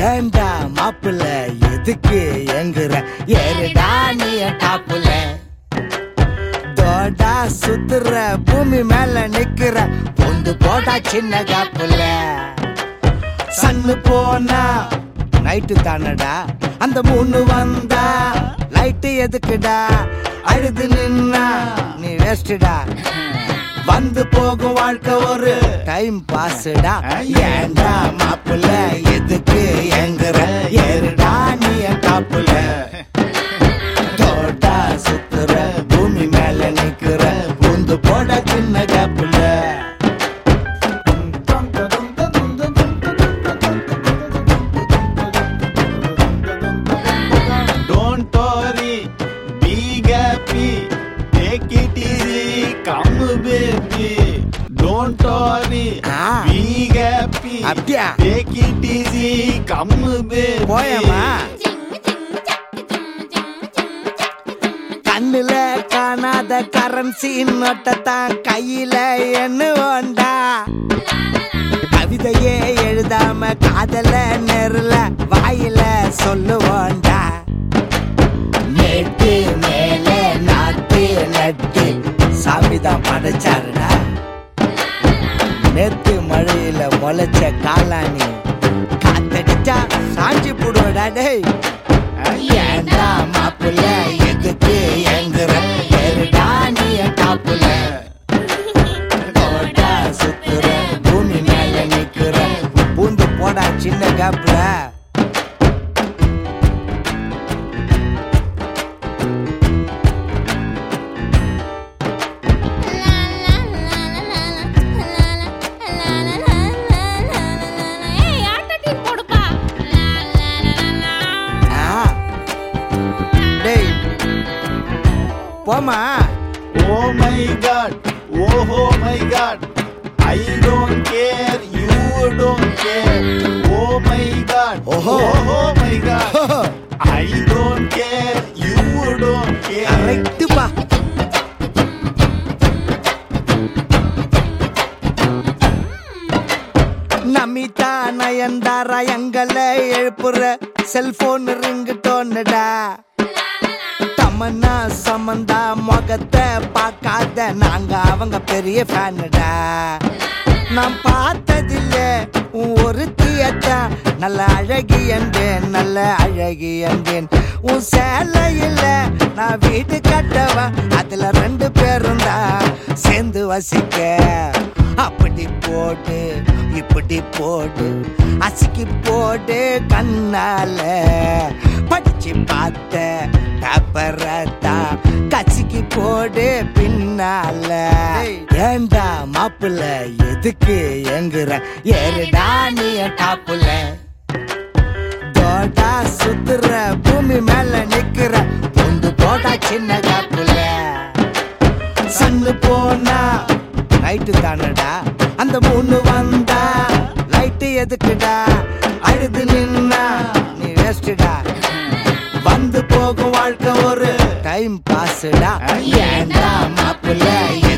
ஏண்டா மாப்பிள்ள எதுக்கு எங்குற ஏறுடா நீ டாப்புல தோடா சுத்துற பூமி மேல நிக்கிற பொந்து போடா சின்ன காப்புல சன்னு போனா நைட்டு தானடா அந்த மூணு வந்தா லைட்டு எதுக்குடா அழுது நின்னா நீ வேஸ்டுடா வந்து போகும் வாழ்க்கை ஒரு டைம் பாஸ்டா ஏண்டா மாப்புல எதுக்கு எங்குற ஏறுடா நீ என் டாப்புல தோட்டா சுத்துற பூமி மேல நிக்கிற பூந்து போட சின்ன காப்புல Don't worry, be happy, take it easy, come baby. Don't worry, Ah. be happy, அப்படியா? take it easy, come baby. போயமா கண்ணுல காணாத கரன்சி நோட்டத்தான் கையில எண்ணுவோண்டா கவிதையே எழுதாம காதல நெருல வாயில சொல்லுவோண்டா நேட்டு மேல நாட்டு நட்டு சாமிதான் படைச்சாருடா நேத்து மழையில முளைச்ச காளானி காத்தடிச்சா சாஞ்சி போடுவடா டேய் ஏண்டா மாப்புல எதுக்கு எங்குற ஏறுடா நீ என் டாப்புல போடா சுத்துற பூமி மேல நிக்கிற பூந்து போடா சின்ன கேப்ல ஏய் ஆட்டத்தின் போடுப்பா ஆ. டேய் போமா Oh my god, oh, oh my god, I don't care, you don't care. Oh my god, Oho. oh, oh my god, I don't care, you don't care. கரெக்டுப்பா Namitha Nayanthara எங்களை எழுப்புற செல்போன் ரிங்கு டோன்னுடா தமன்னா சமந்தா முகத்தை பார்க்காத நாங்க அவங்க பெரிய ஃபேனுடா நான் பார்த்ததில்ல உன் ஒரு தீயத்தான் நல்ல அழகி என்பேன் நல்ல அழகி என்பேன் உன் சேலை இல்ல நான் வீடு கட்டவா அதுல ரெண்டு பேரும் தான் சேர்ந்து வசிக்க அப்படி போடு இப்படி போடு அசிக்கி போடு கண்ணால படிச்சு பார்த்த பேப்பரத்தா கசிக்கி போடு பின்னால ஏண்டா மாப்பிள்ள எதுக்கு எங்குற ஏறுடா நீ என் டாப்புல தோடா சுத்துற பூமி மேல நிக்கிற பொந்து போடா சின்ன காப்புல சன்னு போனா நைட்டு தானடா அந்த மூணு வந்தா லைட்டு எதுக்குடா அழுது நின்னா நீ வேஸ்டுடா வந்து போகும் வாழ்க்கை ஒரு டைம் பாஸ்டா ஏண்டா மாப்பிள்ள